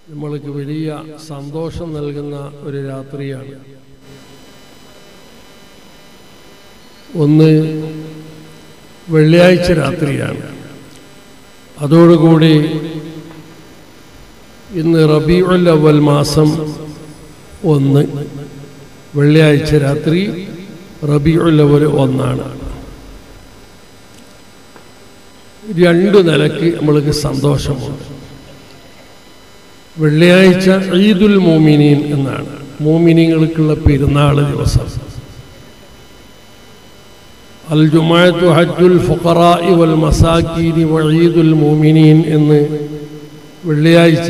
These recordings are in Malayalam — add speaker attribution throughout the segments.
Speaker 1: നമ്മൾക്ക് വലിയ സന്തോഷം നൽകുന്ന ഒരു രാത്രിയാണ് ഒന്ന് വെള്ളിയാഴ്ച രാത്രിയാണ് അതോടുകൂടി ഇന്ന് റബീഉൽ അവൽ മാസം ഒന്ന് വെള്ളിയാഴ്ച രാത്രി റബീഉൽ അവൽ ഒന്നാണ് രണ്ട് നിലയ്ക്ക് നമ്മൾക്ക് സന്തോഷമുണ്ട് വെള്ളിയാഴ്ച ഈദുൽ മോമിനീൻ എന്നാണ് മോമിനികൾക്കുള്ള പെരുന്നാൾ ദിവസം അൽ ജുമാഅത്തു ഹജ്ജുൽ ഫുഖറാഇ വൽ മസാക്കീനി വഈദുൽ മോമിനീൻ എന്ന് വെള്ളിയാഴ്ച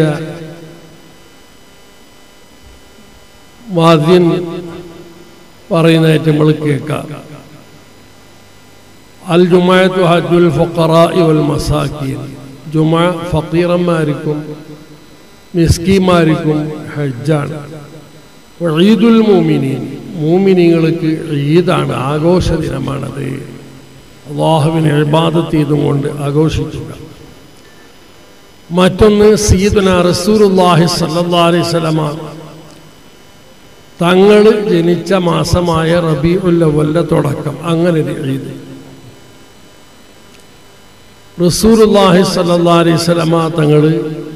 Speaker 1: മാദ്യൻ പറയുന്നതായിട്ട് നമ്മൾ കേൾക്കാം അൽ ജുമാഅത്തു ഹജ്ജുൽ ഫുഖറാഇ വൽ മസാക്കീൻ ജുമാ ഫക്കീറന്മാർക്കും മിസ്കിമാർക്കും ഹജ്ജാണ് ഈദുൽ മൂമിനീൻ മൂമിനിങ്ങൾക്ക് ഈദാണ് ആഘോഷ ദിനമാണത് അള്ളാഹുവിനെ എഴുപാദത്ത് ചെയ്തുകൊണ്ട് ആഘോഷിക്കുക മറ്റൊന്ന് സീദുന റസൂറുല്ലാഹി സല്ലാ അലൈഹി സ്വലമ തങ്ങൾ ജനിച്ച മാസമായ റബി ഉല്ലവല്ല തുടക്കം അങ്ങനെ ഒരു ഈദ് റസൂറുല്ലാഹി സല്ലാ അലൈഹി സ്വലമ തങ്ങൾ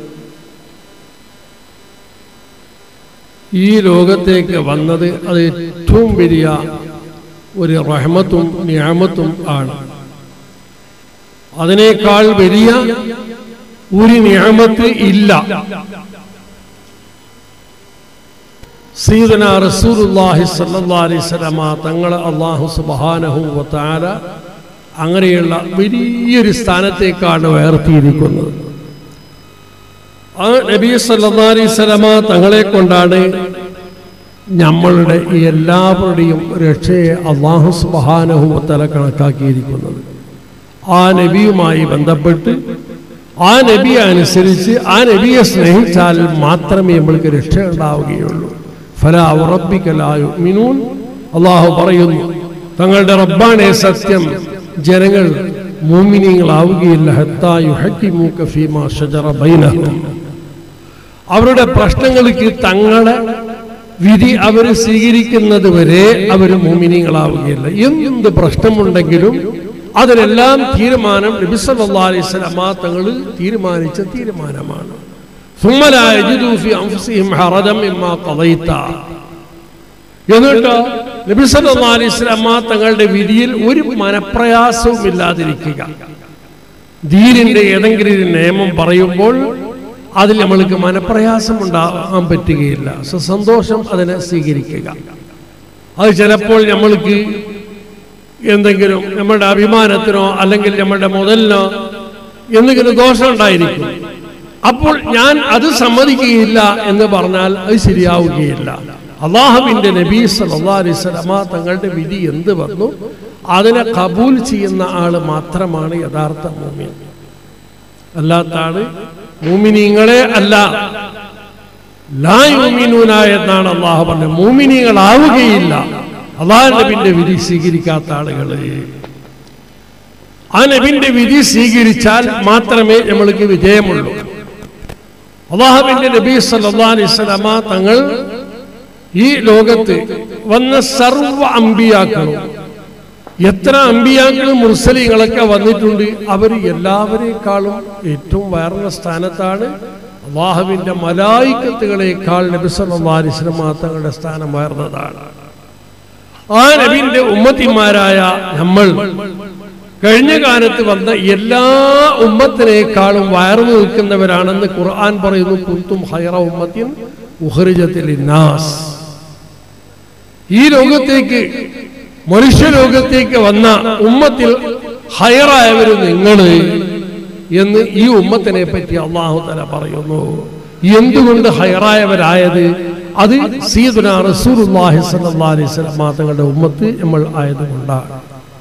Speaker 1: ഈ ലോകത്തേക്ക് വന്നത് അത് ഏറ്റവും വലിയ ഒരു റഹ്മത്തും നിയമത്തും ആണ് അതിനേക്കാൾ വലിയ ഒരു നിയമത്ത് ഇല്ല സീദന റസൂലുല്ലാഹി സല്ലല്ലാഹി അലൈഹി വസല്ലമ തങ്ങളെ അല്ലാഹു സുബ്ഹാനഹു വതആല അങ്ങനെയുള്ള വലിയൊരു സ്ഥാനത്തേക്കാണ് ഉയർത്തിയിരിക്കുന്നത് ആ നബി സല്ലല്ലാഹി അലൈഹി വസല്ലമ തങ്ങളെ കൊണ്ടാണ് നമ്മളുടെ ഈ എല്ലാവരുടെയും രക്ഷയെ അള്ളാഹു സുബ്ഹാനഹു വതആല കണക്കാക്കിയിരിക്കുന്നത് ആ നബിയുമായി ബന്ധപ്പെട്ട് ആ നബിയെ അനുസരിച്ച് ആ നബിയെ സ്നേഹിച്ചാൽ മാത്രമേ നമ്മൾക്ക് രക്ഷ ഉണ്ടാവുകയുള്ളൂ ഫല ഉറപ്പിക്കലായു മിനൂൻ അള്ളാഹു പറയുന്നു തങ്ങളുടെ റബ്ബാനെ സത്യം ജനങ്ങൾ മോമിനികളാവുകയില്ല ഹത്തായു ഹക്കിമൂക്ക ഫീമ ഷജറ ബൈനഹും അവരുടെ പ്രശ്നങ്ങൾക്ക് തങ്ങളെ വിധി അവർ സ്വീകരിക്കുന്നത് വരെ അവർ മോമിനികളാവുകയില്ല എന്ത് പ്രശ്നമുണ്ടെങ്കിലും അതിനെല്ലാം തീരുമാനം നബിസല്ലാ അലൈഹി സ്വലമാ തങ്ങൾ തീരുമാനിച്ച തീരുമാനമാണ് എന്നിട്ട് നബിസല്ലാ അലൈഹി സ്വലമാ തങ്ങളുടെ വിധിയിൽ ഒരു മനപ്രയാസവും ഇല്ലാതിരിക്കുക ധീരിന്റെ ഏതെങ്കിലും ഒരു നിയമം പറയുമ്പോൾ അതിൽ നമ്മൾക്ക് മനപ്രയാസം ഉണ്ടാകാൻ പറ്റുകയില്ല സന്തോഷം അതിനെ സ്വീകരിക്കുക അത് ചിലപ്പോൾ നമ്മൾക്ക് എന്തെങ്കിലും നമ്മുടെ അഭിമാനത്തിനോ അല്ലെങ്കിൽ നമ്മുടെ മുതലിനോ എന്തെങ്കിലും ദോഷം ഉണ്ടായിരിക്കും അപ്പോൾ ഞാൻ അത് സമ്മതിക്കുകയില്ല എന്ന് പറഞ്ഞാൽ അത് ശരിയാവുകയില്ല അള്ളാഹുവിന്റെ നബീ സല്ലാ അലൈവലമ തങ്ങളുടെ വിധി എന്ത് വന്നു അതിനെ കബൂൽ ചെയ്യുന്ന ആള് മാത്രമാണ് യഥാർത്ഥ മൂമിൻ അല്ലാത്ത ആള് മൂമിനിങ്ങളെ അല്ല ലായുമീനൂന എന്നാണ് അള്ളാഹു പറഞ്ഞത് മൂമിനികളാവുകയില്ല അള്ളാഹു നബിന്റെ വിധി സ്വീകരിക്കാത്ത ആളുകൾ ആ നബിന്റെ വിധി സ്വീകരിച്ചാൽ മാത്രമേ നമ്മൾക്ക് വിജയമുള്ളൂ അള്ളാഹുബിന്റെ നബി സല്ലാ അലൈവലമ തങ്ങൾ ഈ ലോകത്ത് വന്ന സർവ അമ്പിയാക്കളും എത്ര അമ്പിയാക്കളും മുർസലിങ്ങളൊക്കെ വന്നിട്ടുണ്ട് അവർ എല്ലാവരെക്കാളും ഏറ്റവും വേറുന്ന സ്ഥാനത്താണ് അള്ളാഹുവിന്റെ മലായിക്കത്തുകളെക്കാൾ നബി സല്ലാ അലിസ്ലമ തങ്ങളുടെ സ്ഥാനം ഉയർന്നതാണ് ആ നബിന്റെ ഉമ്മത്തിമാരായ നമ്മൾ കഴിഞ്ഞ കാലത്ത് വന്ന എല്ലാ ഉമ്മത്തിനേക്കാളും വയർന്നു നിൽക്കുന്നവരാണെന്ന് ഖുർആൻ പറയുന്നു കുന്തും ഹൈറ ഉമ്മത്തിൻ ഉഹറിജത്തിൽ നാസ് ഈ ലോകത്തേക്ക് മനുഷ്യലോകത്തേക്ക് വന്ന ഉമ്മത്തിൽ ഹയറായവർ നിങ്ങൾ എന്ന് ഈ ഉമ്മത്തിനെ പറ്റി അള്ളാഹു തല പറയുന്നു എന്തുകൊണ്ട് ഹയറായവരായത് അത് സീദുന റസൂലുള്ളാഹി സ്വല്ലല്ലാഹി അലൈഹി വസല്ലം തങ്ങളുടെ ഉമ്മത്ത് നമ്മൾ ആയതുകൊണ്ടാണ്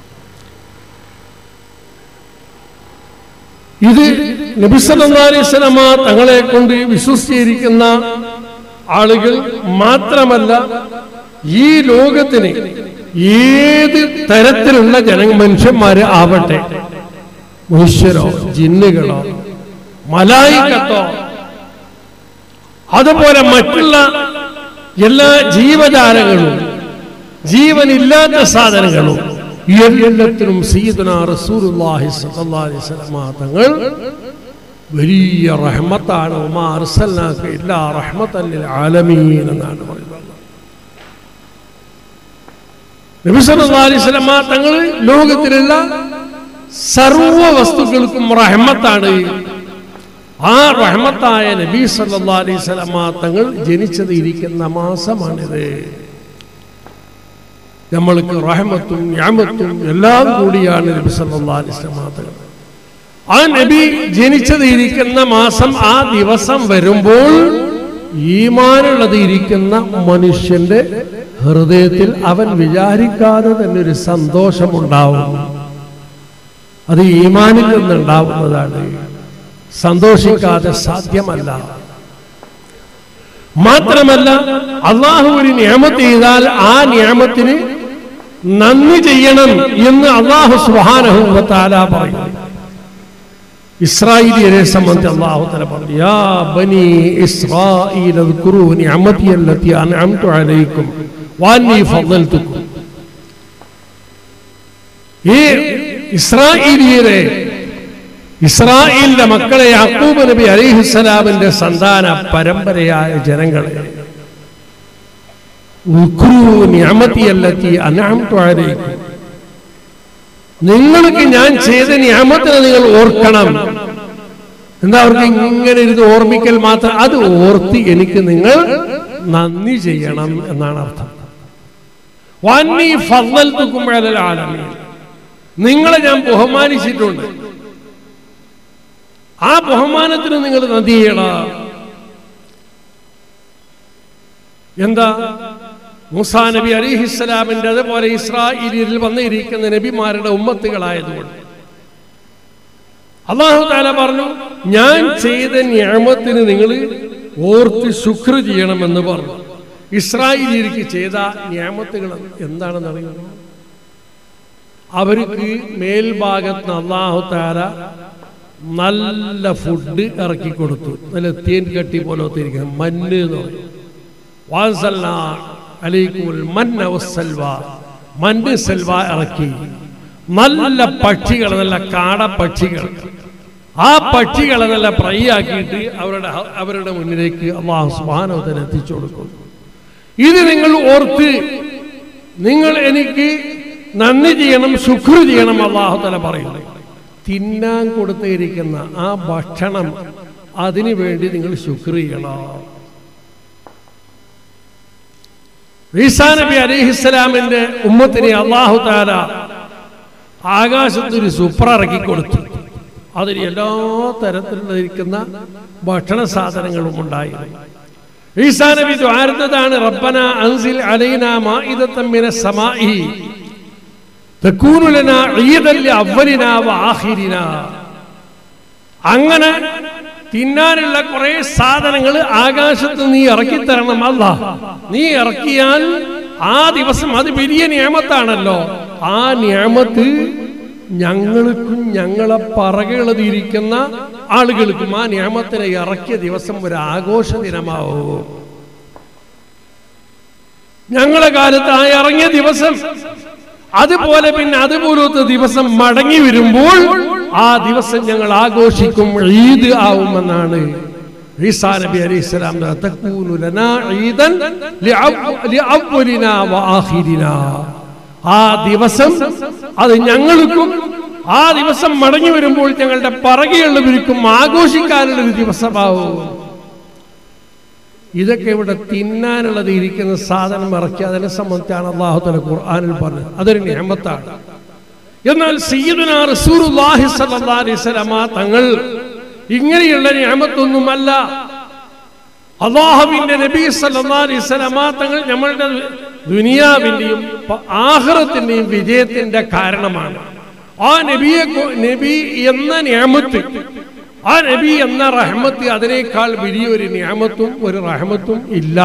Speaker 1: ഇത് നബി സല്ലല്ലാഹി അലൈഹി വസല്ലമ തങ്ങളെ കൊണ്ട് വിശ്വസിച്ചിരിക്കുന്ന ആളുകൾ മാത്രമല്ല ഈ ലോകത്തിന് ഏത് തരത്തിലുള്ള ജന മനുഷ്യന്മാര് ആവട്ടെ മനുഷ്യരോ ജിന്നുകളോ മലായിക്കത്തോ അതുപോലെ മറ്റുള്ള എല്ലാ ജീവജാലങ്ങളും ജീവനില്ലാത്ത സാധനങ്ങളും എല്ലാത്തിനും സീദുന റസൂലുള്ളാഹി സ്വല്ലല്ലാഹി അലൈഹി വസല്ലമ തങ്ങൾ വലിയ റഹ്മത്താണ് ഉമാ അർസൽനാക ഇല്ലാ റഹ്മത്തൻ ലിൽ ആലമീൻ എന്നാണ് പറയുന്നത് നബി സല്ലല്ലാഹു അലൈഹി വസല്ലമ തങ്ങൾ ലോകത്തിലുള്ള സർവ വസ്തുക്കൾക്കും റഹ്മത്താണ് ആ റഹ്മത്തായ നബി സല്ലല്ലാഹു അലൈഹി വസല്ലമ തങ്ങൾ ജനിച്ചത് ഇരിക്കുന്ന മാസമാണിത് നമ്മൾക്ക് റഹ്മത്തും ഞാമത്തും എല്ലാം കൂടിയാണ് നബി സല്ലല്ലാഹു അലൈഹി വസല്ലമ തങ്ങൾ ആ നബി ജനിച്ചത് ഇരിക്കുന്ന മാസം ആ ദിവസം വരുമ്പോൾ ഈമാനുള്ളത് ഇരിക്കുന്ന മനുഷ്യന്റെ ഹൃദയത്തിൽ അവൻ വിചാരിക്കാതെ തന്നെ ഒരു സന്തോഷമുണ്ടാവും അത് ഈമാനിൽ നിന്നുണ്ടാവുന്നതാണ് സന്തോഷിക്കാതെ സാധ്യമല്ല മാത്രമല്ല അള്ളാഹു ഒരു നിയമത്ത് ചെയ്താൽ ആ നിയമത്തിന് നന്ദി ചെയ്യണം എന്ന് അള്ളാഹു സുഹാനഹുത്താല പറയുന്നു ഇസ്രായേലിയരെ സംബന്ധിച്ച് അള്ളാഹു തല പറഞ്ഞു യാ ബനി ഇസ്രായേൽ اذكروا نعمتي التي أنعمت عليكم وأني فضلتكم ഈ ഇസ്രായേലിയരെ ഇസ്രായേലിന്റെ മക്കളെ യാക്കൂബ് നബി അലിഹിസ്സലാമിന്റെ സന്താന പരമ്പരയായ ജനങ്ങളെ ഉക്രൂ നിയമത്തിയല്ലെത്തി അനാമത്തു അലൈക്കും നിങ്ങൾക്ക് ഞാൻ ചെയ്ത നിയമത്തിന് നിങ്ങൾ ഓർക്കണം എന്താ അവർക്ക് ഇങ്ങനെ ഇരുന്ന് ഓർമ്മിക്കൽ മാത്രം അത് ഓർത്തി എനിക്ക് നിങ്ങൾ നന്ദി ചെയ്യണം എന്നാണ് അർത്ഥം വന്നി ഫضلتكم على العالمين നിങ്ങളെ ഞാൻ ബഹുമാനിച്ചിട്ടുണ്ട് ആ ബഹുമാനത്തിന് നിങ്ങൾ നന്ദി ചെയ്യണം എന്താ മൂസാ നബി അലിഹിസ്സലാമിന്റെ അതുപോലെ ഇസ്രായേലിൽ വന്നിരിക്കുന്ന നബിമാരുടെ ഉമ്മത്തുകളായതുകൊണ്ട് അള്ളാഹു താല പറഞ്ഞു ഞാൻ ചെയ്ത ഞാമത്തിന് നിങ്ങൾ ഓർത്ത് ശുക്ർ ചെയ്യണമെന്ന് പറഞ്ഞു ഇസ്രായേലിക്ക് ചെയ്ത ഞാമത്തുകൾ എന്താണെന്ന് അറിയുന്നു അവർക്ക് മേൽഭാഗത്ത് അള്ളാഹു താല നല്ല ഫുഡ് ഇറക്കി കൊടുത്തു നല്ല തേൻ കട്ടി പോലത്തെ ഇരിക്കുന്നത് മഞ്ഞ് എന്ന് പറയും വാസല്ല അലൈക്കുൽ മന്ന വസ്സൽവ മഞ്ഞ് സെൽവ ഇറക്കി നല്ല പക്ഷികൾ നല്ല കാട പക്ഷികൾ ആ പക്ഷികളെ നല്ല ഫ്രൈ ആക്കിയിട്ട് അവരുടെ അവരുടെ മുന്നിലേക്ക് അള്ളാഹു സുബാനവത്തിന് എത്തിച്ചു കൊടുക്കും ഇത് നിങ്ങൾ ഓർത്ത് നിങ്ങൾ എനിക്ക് നന്ദി ചെയ്യണം ശുക്ർ ചെയ്യണം അള്ളാഹു തല പറയുന്നത് തിന്നാൻ കൊടുത്തിരിക്കുന്ന ആ ഭക്ഷണം അതിനു വേണ്ടി നിങ്ങൾ ശുക്ർ ചെയ്യണം ഈസാ നബി അലിഹിസ്സലാമിന്റെ ഉമ്മത്തിനെ അള്ളാഹു താല ആകാശത്തൊരു സുപ്ര ഇറക്കി കൊടുത്തു അതിന് എല്ലാ തരത്തിലിരിക്കുന്ന ഭക്ഷണ സാധനങ്ങളും ഉണ്ടായിരുന്നു ഈസാ നബി ദ്വാരുന്നതാണ് റബ്ബന അൻസിൽ അലൈന മാഇദത്തം മിന സമാഇ തകൂനു ലനാ ഈദൻ ലിഅവ്വലിനാ വആഖിരിനാ അങ്ങനെ തിന്നാനുള്ള കുറെ സാധനങ്ങൾ ആകാശത്ത് നീ ഇറക്കി തരണം അല്ല നീ ഇറക്കിയാൽ ആ ദിവസം അത് വലിയ നിയമത്താണല്ലോ ആ നിയമത്ത് ഞങ്ങൾക്കും ഞങ്ങളെ പറകളതിരിക്കുന്ന ആളുകൾക്കും ആ നിയമത്തിനെ ഇറക്കിയ ദിവസം ഒരു ആഘോഷ ദിനമാവും ഞങ്ങളെ കാലത്ത് ആ ഇറങ്ങിയ ദിവസം അതുപോലെ പിന്നെ അതുപോലത്തെ ദിവസം മടങ്ങി വരുമ്പോൾ ആ ദിവസം ഞങ്ങൾ ആഘോഷിക്കും ഈദ് ആവുമെന്നാണ് ഈസാ നബി അലൈഹി സ്വലാം തക്കൂനു ലനാ ഈദൻ ലിഅവ്വലിനാ വആഖിരിനാ ആ ദിവസം അത് ഞങ്ങൾക്കും ആ ദിവസം മടങ്ങി വരുമ്പോൾ ഞങ്ങളുടെ പറകിയുള്ളവർക്കും ആഘോഷിക്കാനുള്ള ഒരു ദിവസമാവും ഇതൊക്കെ ഇവിടെ തിന്നാനുള്ളത് ഇരിക്കുന്ന സാധനം ഇറക്കി അതിനെ സംബന്ധിച്ചാണ് അള്ളാഹു തല ഖുർആാനിൽ പറഞ്ഞത് അതൊരു നിയമത്താണ് എന്നാൽ സയ്യിദുന റസൂലുള്ളാഹി സ്വല്ലല്ലാഹി അലൈഹി വസല്ലമ തങ്ങൾ ഇങ്ങനെയുള്ള നിയമത്തൊന്നുമല്ല അള്ളാഹുവിന്റെ നബി സല്ലല്ലാഹി അലൈഹി വസല്ലമ തങ്ങൾ നമ്മളുടെ ദുനിയാവിന്റെയും ആഹ്റത്തിന്റെയും വിജയത്തിന്റെ കാരണമാണ് ആ നബിയെ നബി എന്ന നിയമത്ത് ആ നബി എന്ന റഹ്മത്ത് അതിനേക്കാൾ വലിയൊരു നിയമത്തും ഒരു റഹ്മത്തും ഇല്ല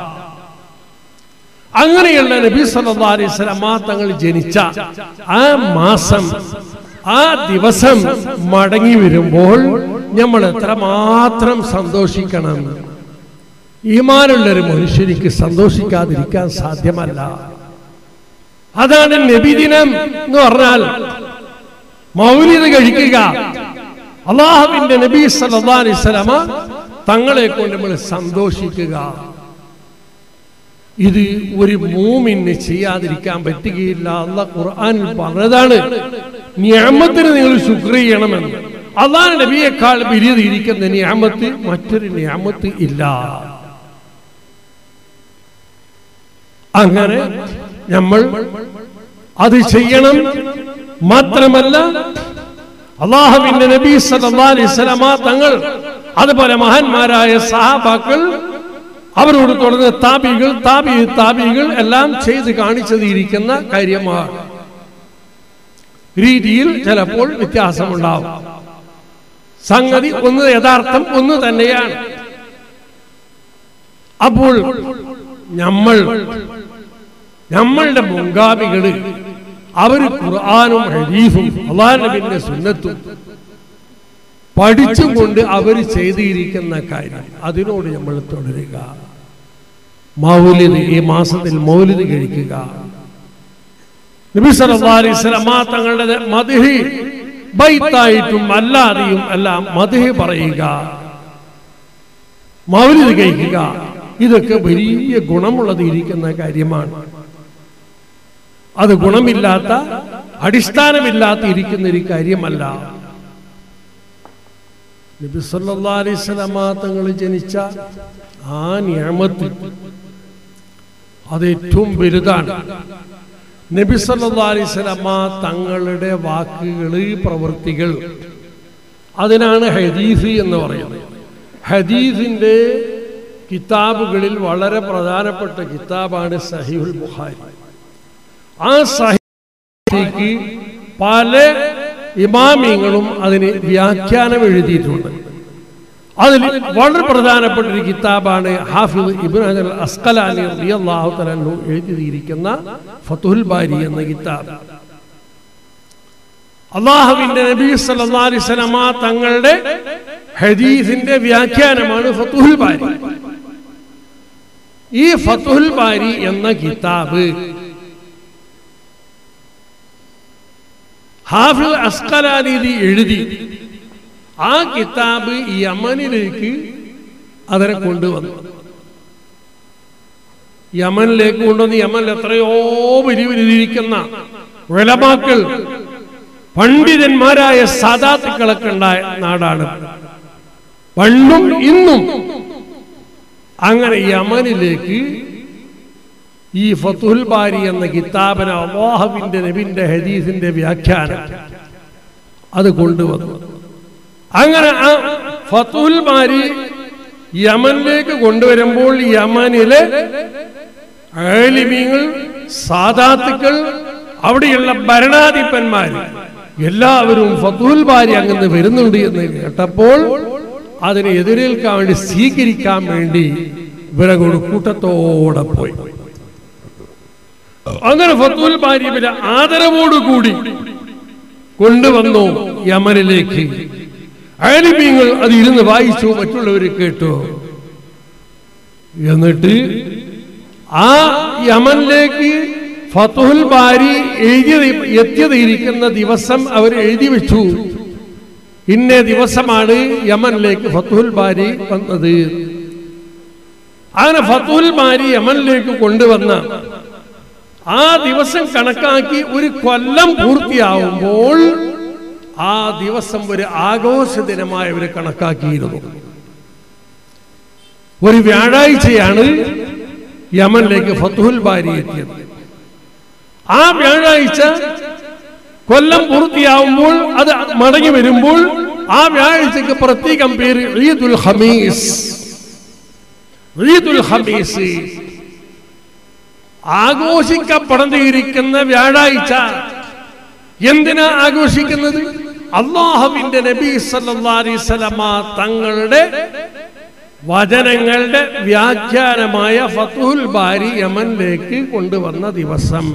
Speaker 1: അങ്ങനെയുള്ള നബി സല്ലല്ലാഹു അലൈഹി വസല്ലമ തങ്ങൾ ജനിച്ച ആ മാസം ആ ദിവസം മടങ്ങി വരുമ്പോൾ നമ്മൾ എത്രമാത്രം സന്തോഷിക്കണം ഈമാനുള്ളൊരു മനുഷ്യനിക്ക് സന്തോഷിക്കാതിരിക്കാൻ സാധ്യമല്ല അതാണ് നബിദിനം എന്ന് പറഞ്ഞാൽ മൗലിത് കഴിക്കുക അള്ളാഹുവിന്റെ നബി സല്ലല്ലാഹു അലൈഹി വസല്ലമ തങ്ങളെ കൊണ്ട് നമ്മൾ സന്തോഷിക്കുക ഇത് ഒരു മൂമിന് ചെയ്യാതിരിക്കാൻ പറ്റുകയില്ല അല്ല ഖുർആനിൽ പറഞ്ഞതാണ് നിയമത്തിന് നിങ്ങൾ ശുക്ർ ചെയ്യണമെന്ന് അള്ളാഹ് നബിയേക്കാൾ വിരിയതിരിക്കുന്ന നിയമത്ത് മറ്റൊരു നിയമത്ത് ഇല്ല അങ്ങനെ നമ്മൾ അത് ചെയ്യണം മാത്രമല്ല അള്ളാഹുവിന്റെ നബി സല്ലല്ലാഹു അലൈഹി വസല്ലമ തങ്ങൾ അതുപോലെ മഹാന്മാരായ സഹാബാക്കൾ അവരോട് തുടർന്ന് താപികൾ താപി താപികൾ എല്ലാം ചെയ്ത് കാണിച്ചതിരിക്കുന്ന കാര്യമാണ് രീതിയിൽ ചിലപ്പോൾ വ്യത്യാസമുണ്ടാവും സംഗതി ഒന്ന് യഥാർത്ഥം ഒന്ന് തന്നെയാണ് അപ്പോൾ നമ്മൾ നമ്മളുടെ മുങ്കാബികള് അവര് ഖുർആാനും ഹദീഫും അള്ളാഹ് നബിന്റെ സുന്നത്തും പഠിച്ചും കൊണ്ട് അവർ ചെയ്തിരിക്കുന്ന കാര്യം അതിനോട് നമ്മൾ തുടരുക മൗലിദ് ഈ മാസത്തിൽ മൗലിദ് കഴിക്കുക നബി സല്ലല്ലാഹു അലൈഹി വസല്ലം തങ്ങളുടെ മദ്ഹി ബൈത്തായിട്ടും അല്ലാതെയും എല്ലാം മദ്ഹി പറയുക മൗലിദ് കഴിക്കുക ഇതൊക്കെ വലിയ ഗുണമുള്ളത് ഇരിക്കുന്ന കാര്യമാണ് അത് ഗുണമില്ലാത്ത അടിസ്ഥാനമില്ലാത്ത ഇരിക്കുന്ന ഒരു കാര്യമല്ല നബി സല്ലല്ലാഹു അലൈഹി വസല്ലമ തങ്ങൾ ജനിച്ച ആ നിയമത്ത് അത് ഏറ്റവും വലുതാണ് നബി സല്ലല്ലാഹു അലൈഹി വസല്ലമ തങ്ങളുടെ വാക്കുകൾ പ്രവൃത്തികൾ അതിനാണ് ഹദീസ് എന്ന് പറയുന്നത് ഹദീസിന്റെ കിതാബുകളിൽ വളരെ പ്രധാനപ്പെട്ട കിതാബാണ് സഹീഹുൽ ബുഖാരി ആ സഹീക്ക് പല ഇമാമിങ്ങളും അതിന് വ്യാഖ്യാനം എഴുതിയിട്ടുണ്ട് അതിൽ വളരെ പ്രധാനപ്പെട്ട ഒരു കിതാബാണ് ഹാഫിദ് ഇബ്നു ഹജർ അസ്കലാനി റളിയല്ലാഹു തആല അൻഹു എഴുതിയിരിക്കുന്ന ഫതുഹുൽ ബാരി എന്ന കിതാബ് അള്ളാഹുവിന്റെ നബി സല്ലല്ലാഹു അലൈഹി വസല്ലമ തങ്ങളുടെ ഹദീസിന്റെ വ്യാഖ്യാനമാണ് ഫതുഹുൽ ബാരി ഈ ഫതുഹുൽ ബാരി എന്ന കിതാബ് ഹാഫിദ് അസ്കലാനി എഴുതി ആ കിതാബ് യമനിലേക്ക് അതിനെ കൊണ്ടുവന്നു യമനിലേക്ക് കൊണ്ടുവന്ന് യമനിൽ എത്രയോ വലിയ വലിയിരിക്കുന്ന വിളമാക്കൾ പണ്ഡിതന്മാരായ സാധാത്തുക്കളൊക്കെ ഉണ്ടായ നാടാണ് പണ്ടും ഇന്നും അങ്ങനെ യമനിലേക്ക് ഈ ഫത്തുൽ ബാരി എന്ന കിതാബന അള്ളാഹുവിന്റെ നബിന്റെ ഹദീസിന്റെ വ്യാഖ്യാനം അത് കൊണ്ടുവന്നു അങ്ങനെ ആ ഫത്തുൽ ബാരി യമനിലേക്ക് കൊണ്ടുവരുമ്പോൾ യമനിലെ ആലിമീങ്ങൾ സാദാത്തുക്കൾ അവിടെയുള്ള ഭരണാധിപന്മാർ എല്ലാവരും ഫത്തുൽ ബാരി അങ്ങനെ വരുന്നുണ്ട് എന്ന് കേട്ടപ്പോൾ അതിനെ എതിരേൽക്കാൻ വേണ്ടി സ്വീകരിക്കാൻ വേണ്ടി ഇവരെ കൂടെ കൂട്ടത്തോടെ പോയി അങ്ങനെ ഫത്തുൽ ബാരി പിന്നെ ആദരവോടുകൂടി കൊണ്ടുവന്നു യമനിലേക്ക് ആലിമീങ്ങൾ അത് ഇരുന്ന് വായിച്ചു മറ്റുള്ളവർ കേട്ടു എന്നിട്ട് ആ യമനിലേക്ക് ഫത്തുൽ ബാരി എഴുതി എത്തിയതിരിക്കുന്ന ദിവസം അവർ എഴുതി വെച്ചു ഇന്ന ദിവസമാണ് യമനിലേക്ക് ഫത്തുൽ ബാരി വന്നത് അങ്ങനെ ഫത്തുൽ ബാരി യമനിലേക്ക് കൊണ്ടുവന്ന ആ ദിവസം കണക്കാക്കി ഒരു കൊല്ലം പൂർത്തിയാവുമ്പോൾ ആ ദിവസം ഒരു ആഘോഷ ദിനമായി അവർ കണക്കാക്കിയിരുന്നു ഒരു വ്യാഴാഴ്ചയാണ് യമനിലേക്ക് ഫത്തുൽ ബാരി എത്തിയത് ആ വ്യാഴാഴ്ച കൊല്ലം പൂർത്തിയാവുമ്പോൾ അത് മടങ്ങി വരുമ്പോൾ ആ വ്യാഴാഴ്ചക്ക് പ്രത്യേകം പേര് ഈദുൽ ഹമീസ് ഈദുൽ ഹമീസ് ആഘോഷിക്കപ്പെടേണ്ടിയിരിക്കുന്ന വ്യാഴാഴ്ച എന്തിനാ ആഘോഷിക്കുന്നത് അള്ളാഹുവിന്റെ നബി സല്ലല്ലാഹു അലൈഹി വസല്ലമ തങ്ങളുടെ വചനങ്ങളുടെ വ്യാഖ്യാനമായ ഫത്തുൽ ബാരി യമനിലേക്ക് കൊണ്ടുവന്ന ദിവസം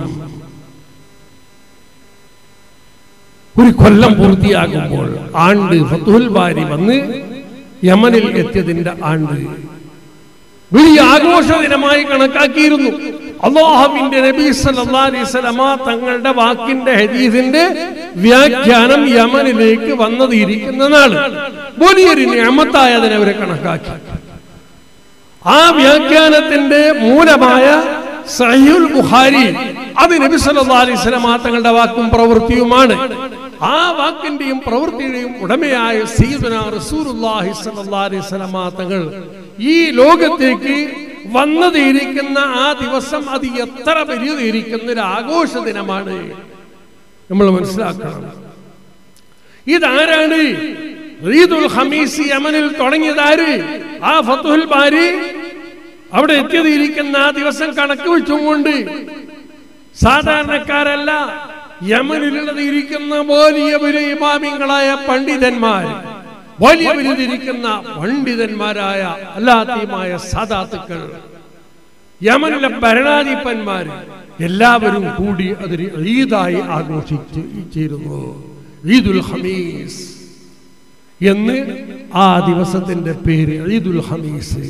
Speaker 1: ഒരു കൊല്ലം പൂർത്തിയാകുമ്പോൾ ആണ്ട് ഫത്തുൽ ബാരി വന്ന് യമനിൽ എത്തിയതിന്റെ ആണ്ട് വലിയ ആഘോഷ ദിനമായി കണക്കാക്കിയിരുന്നു അള്ളാഹുവിന്റെ നബി സല്ലല്ലാഹു അലൈഹി വസല്ലമ തങ്ങളുടെ വാക്കിന്റെ ഹദീസിന്റെ വ്യാഖ്യാനം യമനിലേക്ക് വന്നതിരിക്കുന്ന നാള് വലിയൊരു നിയമത്തായതിനെ അവരെ കണക്കാക്കി ആ വ്യാഖ്യാനത്തിന്റെ മൂലമായ സഹീൽ ബുഖാരി അത് നബി സല്ലല്ലാഹു അലൈഹി വസല്ലമ തങ്ങളുടെ വാക്കും പ്രവൃത്തിയുമാണ് ആ വാക്കിന്റെയും പ്രവൃത്തിയുടെയും ഉടമയായ സയ്യിദുന റസൂലുള്ളാഹി സ്വല്ലല്ലാഹു അലൈഹി വസല്ലമ തങ്ങൾ ഈ ലോകത്തേക്ക് വന്നതിരിക്കുന്ന ആ ദിവസം അത് എത്ര വലിയതിരിക്കുന്ന ഒരു ആഘോഷ ദിനമാണ് നമ്മൾ മനസ്സിലാക്കണം ഇതാരാണ് ഈദുൽ ഹമീസ് യമനിൽ തുടങ്ങിയതാര് ആ ഫത്തുൽ ബാരി അവിടെ എത്തിയതിരിക്കുന്ന ആ ദിവസം കണക്ക് വെച്ചുകൊണ്ട് സാധാരണക്കാരല്ല യമനിലുള്ളത് ഇരിക്കുന്ന വലിയ വലിയ ഇമാമിങ്ങളായ പണ്ഡിതന്മാർ വലിയ വലിയതിരിക്കുന്ന പണ്ഡിതന്മാരായ അല്ലാത്തീമായ സദാത്തുക്കൾ യമനിലെ ഭരണാധിപന്മാർ എല്ലാവരും കൂടി അതൊരു ഈദായി ആഘോഷിച്ചിരുന്നു ഈദുൽ ഹമീസ് എന്ന് ആ ദിവസത്തിന്റെ പേര് ഈദുൽ ഹമീസ്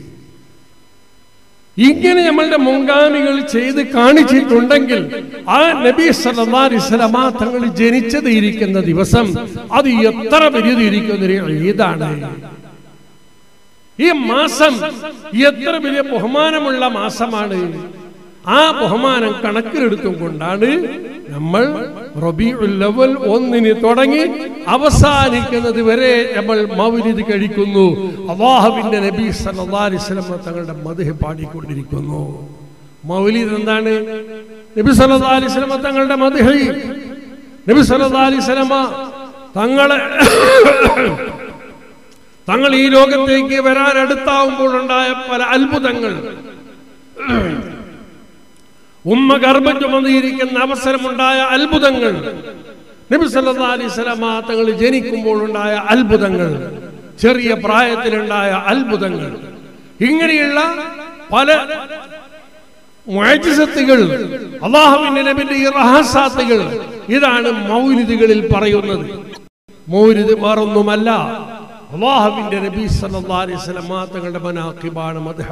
Speaker 1: ഇങ്ങനെ നമ്മളുടെ മുൻഗാമികൾ ചെയ്ത് കാണിച്ചിട്ടുണ്ടെങ്കിൽ ആ നബി സല്ലല്ലാഹു അലൈഹി വസല്ലമ തങ്ങൾ ജനിച്ചത് ഇരിക്കുന്ന ദിവസം അത് എത്ര വലിയതിരിക്കുന്ന ഒരു ഈദാണ് ഈ മാസം എത്ര വലിയ ബഹുമാനമുള്ള മാസമാണ് ആ ബഹുമാനം കണക്കിലെടുത്തും കൊണ്ടാണ് നമ്മൾ റബീഉൽ അവൽ ഒന്നിന് തുടങ്ങി അവസാനിക്കുന്നത് വരെ നമ്മൾ മൗലിദ് കഴിക്കുന്നു അള്ളാഹുവിന്റെ നബി സല്ലല്ലാഹു അലൈഹി വസല്ലം തങ്ങളുടെ മദ്ഹ് പാടിക്കൊണ്ടിരിക്കുന്നു മൗലിദ് എന്താണ് നബി സല്ലല്ലാഹു അലൈഹി വസല്ലം തങ്ങളുടെ മദ്ഹ് നബി സല്ലല്ലാഹു അലൈഹി വസല്ലം തങ്ങളെ തങ്ങൾ ഈ ലോകത്തേക്ക് വരാൻ അടുത്താവുമ്പോൾ ഉണ്ടായ പല അത്ഭുതങ്ങൾ ഉമ്മ ഗർഭം ചുമന്നിരിക്കുന്ന അവസരമുണ്ടായ അത്ഭുതങ്ങൾ നബി സല്ലല്ലാഹു അലൈഹി വസല്ലമ തങ്ങൾ ജനിക്കുമ്പോൾ ഉണ്ടായ അത്ഭുതങ്ങൾ ചെറിയ പ്രായത്തിലുണ്ടായ അത്ഭുതങ്ങൾ ഇങ്ങനെയുള്ള പല മുഅജിസത്തുകൾ അള്ളാഹുവിന്റെ നബിന്റെ ഈ റഹസാത്തുകൾ ഇതാണ് മൗലിദുകളിൽ പറയുന്നത് മൗലിദ് വേറൊന്നുമല്ല അള്ളാഹുവിന്റെ നബി സല്ലല്ലാഹു അലൈഹി വസല്ലമ തങ്ങളുടെ മനാഖിബാണ് മദ്ഹ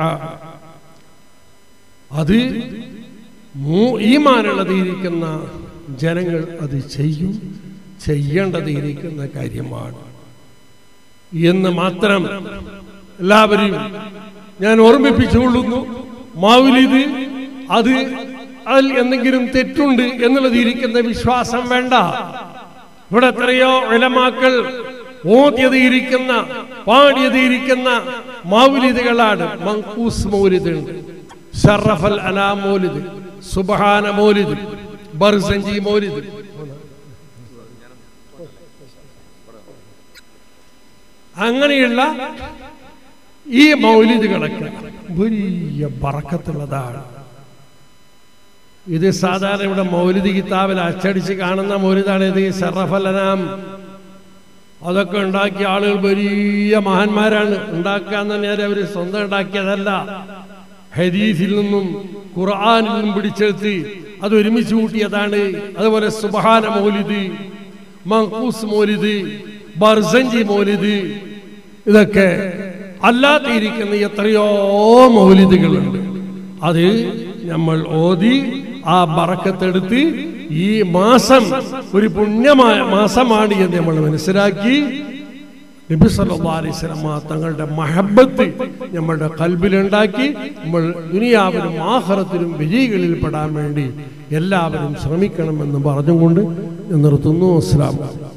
Speaker 1: അത് ഈമാനുള്ളതിരിക്കുന്ന ജനങ്ങൾ അത് ചെയ്യും ചെയ്യേണ്ടതിരിക്കുന്ന കാര്യമാണ് എന്ന് മാത്രം എല്ലാവരും ഞാൻ ഓർമ്മിപ്പിച്ചുകൊള്ളുന്നു മാവുലിത് അത് അതിൽ എന്തെങ്കിലും തെറ്റുണ്ട് എന്നുള്ളതിരിക്കുന്ന വിശ്വാസം വേണ്ട ഇവിടെ എത്രയോ വിലമാക്കൾ ഓദ്യതയിരിക്കുന്ന പാടിയതിരിക്കുന്ന മൗലിദുകളാണ് മങ്കൂസ് മൗലിദ് ഉണ്ട് ഷറഫൽ അലാ മൗലിദ് സുബഹാന മൗലിദ് ബർസഞ്ചി മൗലിദ് അങ്ങനെയുള്ള ഈ മൗലിദുകളൊക്കെ വലിയ ബറക്കത്തുള്ളതാണ് ഇത് സാധാരണ ഇവിടെ മൗലിദ് കിതാബിൽ അച്ചടിച്ച് കാണുന്ന മൗലിദാണ് ഇത് ഷറഫലനാം അതൊക്കെ ഉണ്ടാക്കിയ ആളുകൾ വലിയ മഹാന്മാരാണ് ഉണ്ടാക്കാൻ തന്നെ അവർ സ്വന്തം ഉണ്ടാക്കിയതല്ല ഹദീസിൽ നിന്നും ഖുർആാനിൽ നിന്നും പിടിച്ചെടുത്ത് അത് ഒരുമിച്ച് കൂട്ടിയതാണ് അതുപോലെ സുബഹാന മൗലിദ് മങ്കൂസ് മൗലിദ് ബർസഞ്ചി മൗലിദ് ഇതൊക്കെ അല്ലാത്തിരിക്കുന്ന എത്രയോ മൗലിദുകളുണ്ട് അത് നമ്മൾ ഓതി ആ ബറക്കത്തെടുത്ത് ഈ മാസം ഒരു പുണ്യമായ മാസമാണ് എന്ന് നമ്മൾ മനസ്സിലാക്കി നബി സല്ലല്ലാഹു അലൈഹി വസല്ലമ തങ്ങളുടെ മഹബത്ത് നമ്മളുടെ കൽബിലുണ്ടാക്കി നമ്മൾ ദുനിയാവിലും ആഹ്റത്തിലും വിജയികളിൽ പെടാൻ വേണ്ടി എല്ലാവരും ശ്രമിക്കണമെന്ന് പറഞ്ഞുകൊണ്ട് ഞാൻ നിർത്തുന്നു അസ്സലാമു അലൈക്കും